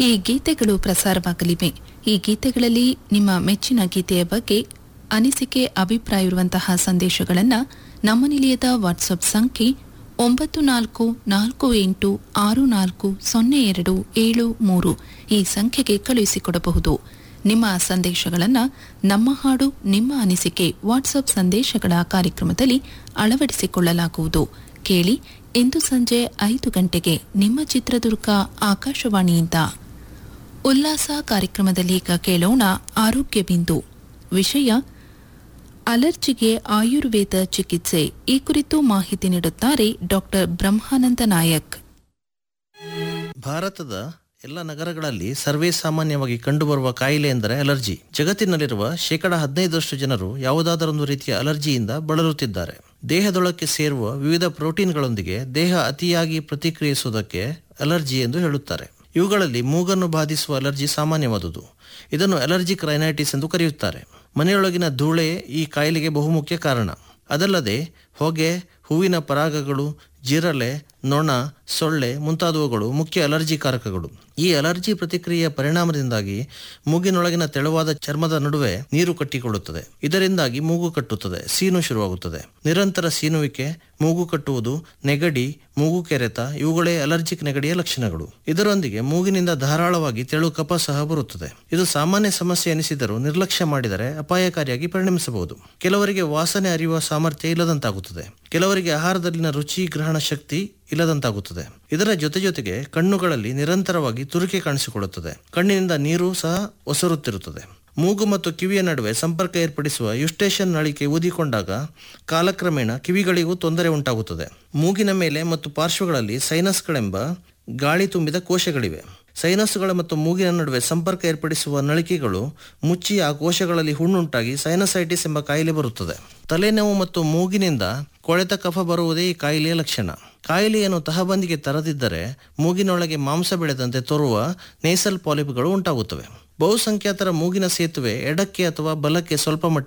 ಈ ಗೀತೆಗಳು ಪ್ರಸಾರವಾಗಲಿವೆ ಈ ಗೀತೆಗಳಲ್ಲಿ ನಿಮ್ಮ ಮೆಚ್ಚಿನ ಗೀತೆಯ ಬಗ್ಗೆ ಅನಿಸಿಕೆ ಅಭಿಪ್ರಾಯ ಇರುವಂತಹ ಸಂದೇಶಗಳನ್ನು ನಮ್ಮ ನಿಲಯದ ವಾಟ್ಸಪ್ ಸಂಖ್ಯೆ ಒಂಬತ್ತು ನಾಲ್ಕು ನಾಲ್ಕು ಎಂಟು ಆರು ನಾಲ್ಕು ಸೊನ್ನೆ ಎರಡು ಏಳು ಮೂರು ಈ ಸಂಖ್ಯೆಗೆ ಕಳುಹಿಸಿಕೊಡಬಹುದು ನಿಮ್ಮ ಸಂದೇಶಗಳನ್ನು ನಮ್ಮ ಹಾಡು ನಿಮ್ಮ ಅನಿಸಿಕೆ ವಾಟ್ಸಪ್ ಸಂದೇಶಗಳ ಕಾರ್ಯಕ್ರಮದಲ್ಲಿ ಅಳವಡಿಸಿಕೊಳ್ಳಲಾಗುವುದು ಕೇಳಿ ಇಂದು ಸಂಜೆ ಐದು ಗಂಟೆಗೆ ನಿಮ್ಮ ಚಿತ್ರದುರ್ಗ ಆಕಾಶವಾಣಿಯಿಂದ ಉಲ್ಲಾಸ ಕಾರ್ಯಕ್ರಮದಲ್ಲಿ ಈಗ ಕೇಳೋಣ ಆರೋಗ್ಯ ಬಿಂದು ವಿಷಯ ಅಲರ್ಜಿಗೆ ಆಯುರ್ವೇದ ಚಿಕಿತ್ಸೆ ಈ ಕುರಿತು ಮಾಹಿತಿ ನೀಡುತ್ತಾರೆ ಡಾಕ್ಟರ್ ಬ್ರಹ್ಮಾನಂದ ನಾಯಕ್ ಭಾರತದ ಎಲ್ಲ ನಗರಗಳಲ್ಲಿ ಸರ್ವೇ ಸಾಮಾನ್ಯವಾಗಿ ಕಂಡುಬರುವ ಕಾಯಿಲೆ ಎಂದರೆ ಅಲರ್ಜಿ ಜಗತ್ತಿನಲ್ಲಿರುವ ಶೇಕಡ ಹದಿನೈದರಷ್ಟು ಜನರು ಯಾವುದಾದರೊಂದು ರೀತಿಯ ಅಲರ್ಜಿಯಿಂದ ಬಳಲುತ್ತಿದ್ದಾರೆ ದೇಹದೊಳಕ್ಕೆ ಸೇರುವ ವಿವಿಧ ಪ್ರೋಟೀನ್ಗಳೊಂದಿಗೆ ದೇಹ ಅತಿಯಾಗಿ ಪ್ರತಿಕ್ರಿಯಿಸುವುದಕ್ಕೆ ಅಲರ್ಜಿ ಎಂದು ಹೇಳುತ್ತಾರೆ ಇವುಗಳಲ್ಲಿ ಮೂಗನ್ನು ಬಾಧಿಸುವ ಅಲರ್ಜಿ ಸಾಮಾನ್ಯವಾದುದು ಇದನ್ನು ಅಲರ್ಜಿಕ್ ರೈನೈಟಿಸ್ ಎಂದು ಕರೆಯುತ್ತಾರೆ ಮನೆಯೊಳಗಿನ ಧೂಳೆ ಈ ಕಾಯಿಲೆಗೆ ಬಹುಮುಖ್ಯ ಕಾರಣ ಅದಲ್ಲದೆ ಹೊಗೆ ಹೂವಿನ ಪರಾಗಗಳು ಜಿರಳೆ ನೊಣ ಸೊಳ್ಳೆ ಮುಂತಾದವುಗಳು ಮುಖ್ಯ ಅಲರ್ಜಿ ಕಾರಕಗಳು ಈ ಅಲರ್ಜಿ ಪ್ರತಿಕ್ರಿಯೆಯ ಪರಿಣಾಮದಿಂದಾಗಿ ಮೂಗಿನೊಳಗಿನ ತೆಳುವಾದ ಚರ್ಮದ ನಡುವೆ ನೀರು ಕಟ್ಟಿಕೊಳ್ಳುತ್ತದೆ ಇದರಿಂದಾಗಿ ಮೂಗು ಕಟ್ಟುತ್ತದೆ ಸೀನು ಶುರುವಾಗುತ್ತದೆ ನಿರಂತರ ಸೀನುವಿಕೆ ಮೂಗು ಕಟ್ಟುವುದು ನೆಗಡಿ ಮೂಗು ಕೆರೆತ ಇವುಗಳೇ ಅಲರ್ಜಿಕ್ ನೆಗಡಿಯ ಲಕ್ಷಣಗಳು ಇದರೊಂದಿಗೆ ಮೂಗಿನಿಂದ ಧಾರಾಳವಾಗಿ ತೆಳು ಕಫ ಸಹ ಬರುತ್ತದೆ ಇದು ಸಾಮಾನ್ಯ ಸಮಸ್ಯೆ ಎನಿಸಿದರೂ ನಿರ್ಲಕ್ಷ್ಯ ಮಾಡಿದರೆ ಅಪಾಯಕಾರಿಯಾಗಿ ಪರಿಣಮಿಸಬಹುದು ಕೆಲವರಿಗೆ ವಾಸನೆ ಅರಿಯುವ ಸಾಮರ್ಥ್ಯ ಇಲ್ಲದಂತಾಗುತ್ತದೆ ಕೆಲವರಿಗೆ ಆಹಾರದಲ್ಲಿನ ರುಚಿ ಗ್ರಹಣ ಶಕ್ತಿ ಇಲ್ಲದಂತಾಗುತ್ತದೆ ಇದರ ಜೊತೆ ಜೊತೆಗೆ ಕಣ್ಣುಗಳಲ್ಲಿ ನಿರಂತರವಾಗಿ ತುರಿಕೆ ಕಾಣಿಸಿಕೊಳ್ಳುತ್ತದೆ ಕಣ್ಣಿನಿಂದ ನೀರು ಸಹ ಒಸರುತ್ತಿರುತ್ತದೆ ಮೂಗು ಮತ್ತು ಕಿವಿಯ ನಡುವೆ ಸಂಪರ್ಕ ಏರ್ಪಡಿಸುವ ಯುಸ್ಟೇಷನ್ ನಳಿಕೆ ಊದಿಕೊಂಡಾಗ ಕಾಲಕ್ರಮೇಣ ಕಿವಿಗಳಿಗೂ ತೊಂದರೆ ಉಂಟಾಗುತ್ತದೆ ಮೂಗಿನ ಮೇಲೆ ಮತ್ತು ಪಾರ್ಶ್ವಗಳಲ್ಲಿ ಸೈನಸ್ಗಳೆಂಬ ಗಾಳಿ ತುಂಬಿದ ಕೋಶಗಳಿವೆ ಸೈನಸ್ಗಳ ಮತ್ತು ಮೂಗಿನ ನಡುವೆ ಸಂಪರ್ಕ ಏರ್ಪಡಿಸುವ ನಳಿಕೆಗಳು ಮುಚ್ಚಿ ಆ ಕೋಶಗಳಲ್ಲಿ ಹುಣ್ಣುಂಟಾಗಿ ಸೈನಸೈಟಿಸ್ ಎಂಬ ಕಾಯಿಲೆ ಬರುತ್ತದೆ ತಲೆನೋವು ಮತ್ತು ಮೂಗಿನಿಂದ ಕೊಳೆತ ಕಫ ಬರುವುದೇ ಈ ಕಾಯಿಲೆಯ ಲಕ್ಷಣ ಕಾಯಿಲೆಯನ್ನು ತಹಬಂದಿಗೆ ತರದಿದ್ದರೆ ಮೂಗಿನೊಳಗೆ ಮಾಂಸ ಬೆಳೆದಂತೆ ತೋರುವ ನೇಸಲ್ ಪಾಲಿಪ್ಗಳು ಉಂಟಾಗುತ್ತವೆ ಬಹುಸಂಖ್ಯಾತರ ಮೂಗಿನ ಸೇತುವೆ ಎಡಕ್ಕೆ ಅಥವಾ ಬಲಕ್ಕೆ ಸ್ವಲ್ಪ ಮಟ್ಟಿಗೆ